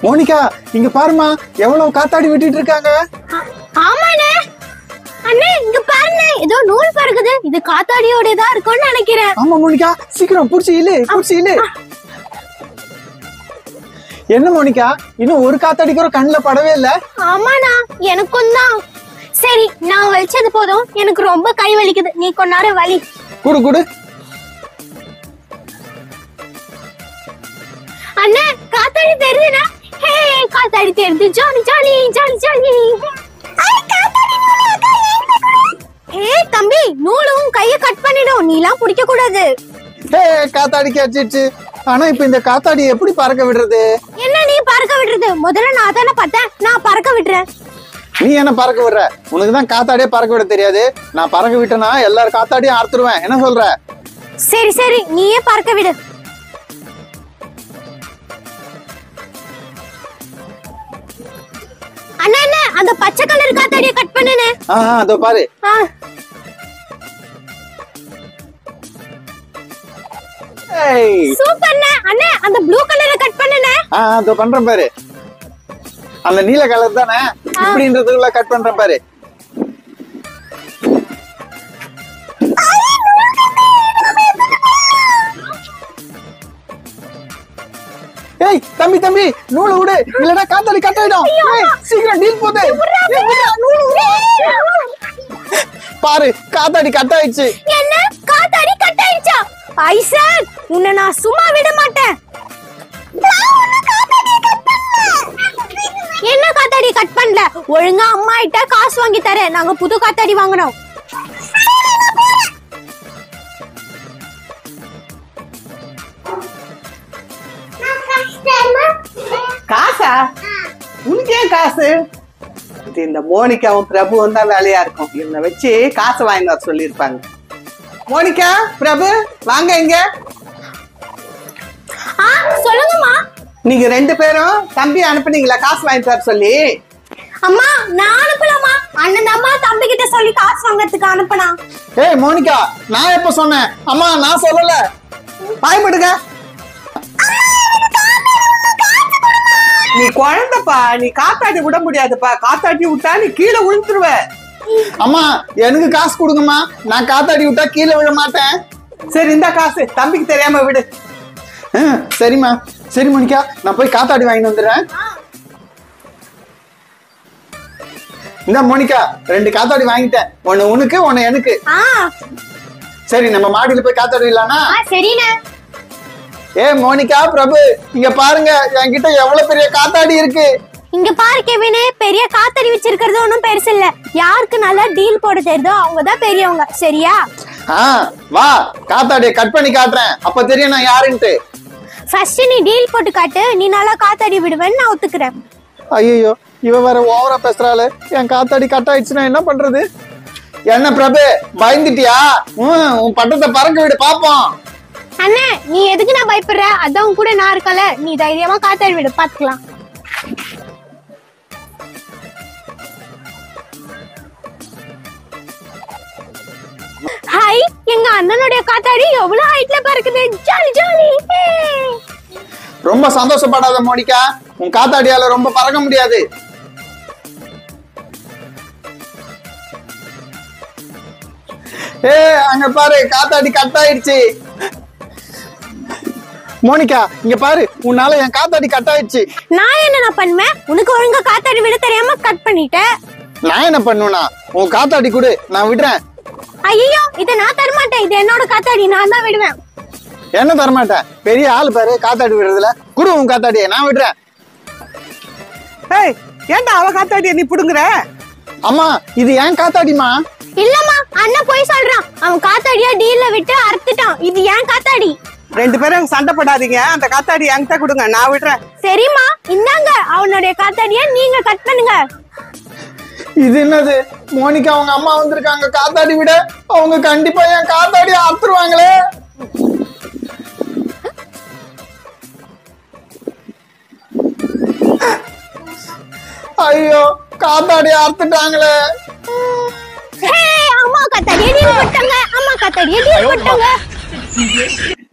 Monica இங்க பாருமா எவ்வளவு காத்தாடி வெட்டிட்டு இருக்காங்க ஆ- ஆமாண்ணே அண்ணே இங்க பாருங்க ஏதோ நூல் பறக்குது இது காத்தாடியோட தான் இருக்கும்னு நினைக்கிறேன் ஆமா மோனிகா சீக்கிரம் புடிச்சு இழு புடிச்சு இழு என்ன மோனிகா இன்னும் ஒரு காத்தாடி கூட கண்ணுல படவே இல்ல ஆமாண்ணா எனக்கும் தான் சரி நான் வலிச்சது போதும் எனக்கு ரொம்ப கை வலிக்குது நீ கொஞ்ச நேரம் வலி குடு குடு அண்ணே காத்தாடி தெரியுதுண்ணா ஹே காத்தாடி தெரியுது ஜாலி ஜாலி ஜாலி ஜாலி ஏ தம்பி நூலும் கைய கட் பண்ணிடும் நீலாம் பிடிக்க கூடாது ஏ காத்தாடி கிடைச்சிடுச்சு ஆனா இப்ப இந்த காத்தாடி எப்படி பறக்க விடுறது என்ன நீ பறக்க விடுறது முதல்ல நான் தானே பார்த்தேன் நான் பறக்க விடுறேன் நீ என்ன பறக்க விடுற உனக்கு தான் காத்தாடியே பறக்க விட தெரியாது நான் பறக்க விட்டேனா எல்லாரும் காத்தாடியும் அறுத்துருவேன் என்ன சொல்ற சரி சரி நீயே பறக்க விடு அண்ணா அண்ணா அந்த பச்சை கலர் காத்தாடிய கட் பண்ணுனே ஆ ஆ, அதோ பாரு ஆ, ஏய் சூப்பர்ண்ணே அண்ணா அந்த ப்ளூ கலரை கட் பண்ணுனே ஆ ஆ, அதோ பண்றேன் பாரு அந்த நீல கலர் தானே இப்படின்றதுக்குள்ள கட் பண்றேன் பாரு ஏய் தம்பி தம்பி நூலை விடு இல்லடா காத்தாடி கட் ஆயிடும் ஏய், சீக்கிரம் டீல் போது ஏய், விட்றா, நூலை விடு. பாரு காத்தாடி கட் ஆயிடுச்சு என்ன காத்தாடி கட் ஆயிடுச்சா ஐசக் உன்னை நான் சும்மா விட மாட்டேன் என்ன காத்தாடி கட் பண்ணல ஒழுங்கா அம்மா கிட்ட காசு வாங்கி தரேன் நாங்க புது காத்தாடி வாங்கினோம் காசா உனக்கு ஏன் காசு இது இந்த மோனிகாவும் பிரபுவும் தான் வேலையா இருக்கும் இவனை வச்சு காசு வாங்கி வர சொல்லியிருப்பாங்க மோனிகா பிரபு வாங்க இங்க ஆ சொல்லுங்கம்மா நீங்க ரெண்டு பேரும் தம்பி அனுப்புனீங்களா காசு வாங்கி தர சொல்லி அம்மா நான் அனுப்பலாமா அண்ணன் அம்மா தம்பி கிட்ட சொல்லி காசு வாங்கறதுக்கு அனுப்புனா ஏய் மோனிகா நான் எப்ப சொன்னேன் அம்மா நான் சொல்லல பயப்படுங்க நீ குழந்தைப்பா நீ காத்தாடி விட முடியாதுப்பா காத்தாடி விட்டா நீ கீழே விழுந்துருவ அம்மா எனக்கு காசு கொடுங்கம்மா நான் காத்தாடி விட்டா கீழே விழ மாட்டேன் சரி இந்த காசு தம்பிக்கு தெரியாம விடு ஆ, சரிம்மா சரி மோனிகா நான் போய் காத்தாடி வாங்கிட்டு வந்துடுறேன் இந்த மோனிகா ரெண்டு காத்தாடி வாங்கிட்டேன் ஒன்னு உனக்கு ஒன்னு எனக்கு ஆ சரி நம்ம மாடியில போய் காத்தாடி இல்லானா ஆ சரிண்ணே ஏ மோனிகா பிரபு இங்க பாருங்க என்கிட்ட எவ்வளவு பெரிய காத்தாடி இருக்கு இங்க பாரு கெவினே பெரிய காத்தடி வச்சிருக்கிறது ஒன்றும் பெருசு இல்ல யாருக்கு நல்லா டீல் போட தெரியுதோ அவங்க தான் பெரியவங்க சரியா ஆ வா காத்தாடியை கட் பண்ணி காட்டுறேன் அப்ப தெரியும் நான் யாருன்ட்டு ஃபர்ஸ்ட் நீ டீல் போட்டு காட்டு நீ நல்லா காத்தாடி விடுவேன்னு நான் ஒத்துக்கிறேன் ஐயோ இவ வேற ஓவரா பேசுறாளு என் காத்தாடி கட் ஆயிடுச்சுன்னா என்ன பண்றது என்ன பிரபு பயந்துட்டியா ம், உன் பட்டத்தை பறக்க விடு பாப்போம் அண்ணே நீ எதுக்கு நான் பயப்படுற அதான் உன் கூட நான் இருக்கல நீ தைரியமா காத்தாடி விடு பாத்துக்கலாம் ஹாய் எங்க அண்ணனுடைய காத்தாடி எவ்வளவு ஹைட்ல பறக்குது ஜாலி ஜாலி ரொம்ப சந்தோஷப்படாத மோனிகா உன் காத்தாடியால ரொம்ப பறக்க முடியாது ஏ அங்க பாரு காத்தாடி கட் ஆயிடுச்சு மோனிகா இங்க பாரு உன்னால என் காத்தாடி கட் ஆயிடுச்சு நான் என்ன நான் பண்ணுவேன் உனக்கு ஒழுங்கா காத்தாடி விட தெரியாம கட் பண்ணிட்டேன் நான் என்ன பண்ணுவேனா உன் காத்தாடி கொடு நான் விடுறேன் ஐயோ இதை நான் தரமாட்டேன் இது என்னோட காத்தாடி நான் தான் விடுவேன் என்ன தரமாட்டேன் பெரிய ஆள் பாரு காத்தாடி விடுறதுல குடு உன் காத்தாடியை நான் விடுறேன் ஏய் ஏன்டா அவ காத்தாடிய நீ புடுங்குற அம்மா இது ஏன் காத்தாடிமா இல்லம்மா அண்ணன் போய் சொல்றான் அவன் காத்தாடியா டீல்ல விட்டு அறுத்துட்டான் இது ஏன் காத்தாடி ரெண்டு பேரும் சண்டை போடாதீங்க அந்த காத்தாடி என்கிட்ட கொடுங்க நான் விடுறேன் சரிம்மா இந்தாங்க அவனுடைய காத்தாடிய நீங்க கட் பண்ணுங்க இது என்னது மோனிகா அவங்க அம்மா வந்திருக்காங்க காத்தாடி விட அவங்க கண்டிப்பா என் காத்தாடி அறுத்துருவாங்களே ஐயோ காத்தாடி அறுத்துட்டாங்களே ஹே அம்மா காத்தாடிய டீல் போட்டாங்க அம்மா காத்தாடிய டீல் போட்டாங்க